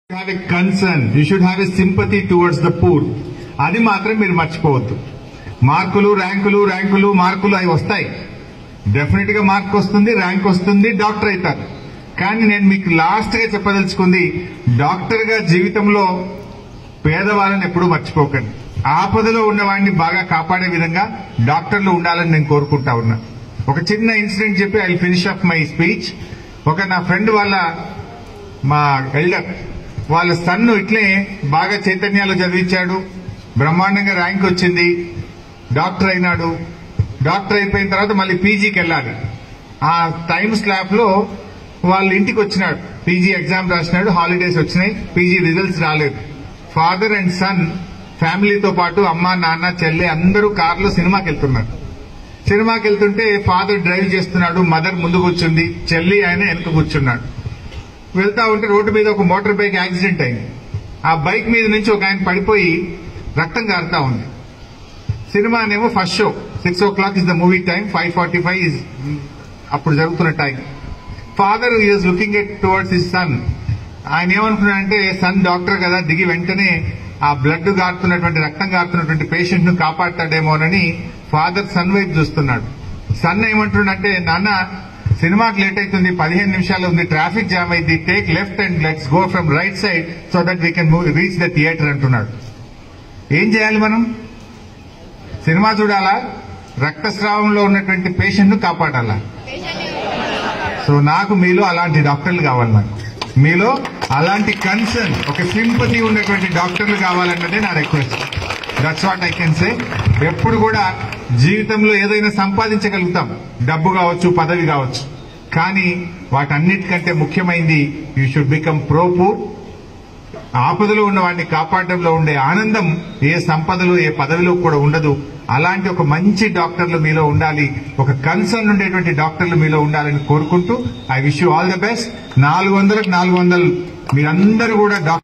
have a concern you should have a sympathy towards the poor అది మాత్రం మీరు మర్చిపోవద్దు మార్కులు ర్యాంకులు ర్యాంకులు మార్కులు అవి వస్తాయి డెఫినెట్ గా మార్క్ వస్తుంది ర్యాంక్ వస్తుంది డాక్టర్ అవుతారు కానీ నేను మీకు లాస్ట్ గా చెప్పదలుచుకుంది డాక్టర్ గా జీవితంలో పేదవాళ్ళని ఎప్పుడూ మర్చిపోకండి ఆపదలో ఉన్నవాడిని బాగా కాపాడే విధంగా డాక్టర్లు ఉండాలని నేను కోరుకుంటా ఉన్నా ఒక చిన్న ఇన్సిడెంట్ చెప్పి I finish up my speech ఒక నా ఫ్రెండ్ వాళ్ళ మా ఎల్డర్ వాళ్ళ సన్ను ఇట్లే బాగా చైతన్యాలు చదివించాడు బ్రహ్మాండంగా ర్యాంక్ వచ్చింది డాక్టర్ అయినాడు డాక్టర్ అయిపోయిన తర్వాత మళ్ళీ పీజీకి వెళ్ళాలి ఆ టైం స్లాప్ లో వాళ్ళ ఇంటికి వచ్చినాడు పీజీ ఎగ్జామ్ రాసినాడు హాలిడేస్ వచ్చినాయి పీజీ రిజల్ట్స్ రాలేదు ఫాదర్ అండ్ సన్ ఫ్యామిలీతో పాటు అమ్మ నాన్న చెల్లి అందరూ కార్లో సినిమాకి వెళ్తున్నారు సినిమాకి వెళ్తుంటే ఫాదర్ డ్రైవ్ చేస్తున్నాడు మదర్ ముందు కూర్చుంది చెల్లి ఆయన వెనక కూర్చున్నాడు వెళ్తా ఉంటే రోడ్డు మీద ఒక మోటార్ బైక్ యాక్సిడెంట్ అయింది ఆ బైక్ మీద నుంచి ఒక ఆయన పడిపోయి రక్తం కారుతా ఉంది సినిమానేమో first show six o'clock is the movie time five forty five is అప్పుడు జరుగుతున్న time father is looking at towards his son ఆయన ఏమనుకున్నాడంటే సన్ డాక్టర్ కదా దిగి వెంటనే ఆ బ్లడ్ గారుతున్నటువంటి రక్తం గారుతున్నటువంటి పేషెంట్ ను కాపాడతాడేమోనని ఫాదర్ సన్ వైపు చూస్తున్నాడు సన్ ఏమంటున్నాడంటే నాన్న సినిమాకి లేట్ అవుతుంది పదిహేను నిమిషాలు ఉంది ట్రాఫిక్ జామ్ అయింది take left and let's go from right side so that we can reach the theatre అంటున్నాడు ఏం చేయాలి మనం సినిమా చూడాలా రక్తస్రావంలో ఉన్నటువంటి పేషెంట్ ను కాపాడాలా సో నాకు మీలో అలాంటి డాక్టర్లు కావాలి నాకు మీలో అలాంటి కన్సర్న్ ఒక సింపతి ఉన్నటువంటి డాక్టర్లు కావాలన్నదే నా request that's what I can say ఎప్పుడు కూడా జీవితంలో ఏదైనా సంపాదించగలుగుతాం డబ్బు కావచ్చు పదవి కావచ్చు కానీ వాటన్నిటికంటే ముఖ్యమైనది you should become pro poor ఆపదలో ఉన్న వాడిని కాపాడడంలో ఉండే ఆనందం ఏ సంపదలు ఏ పదవిలో కూడా ఉండదు అలాంటి ఒక మంచి డాక్టర్లు మీలో ఉండాలి ఒక కన్సర్న్ ఉండేటువంటి డాక్టర్లు మీలో ఉండాలని కోరుకుంటూ I wish you all the best నాలుగు వందలకు నాలుగు వందలు మీరందరూ కూడా డాక్టర్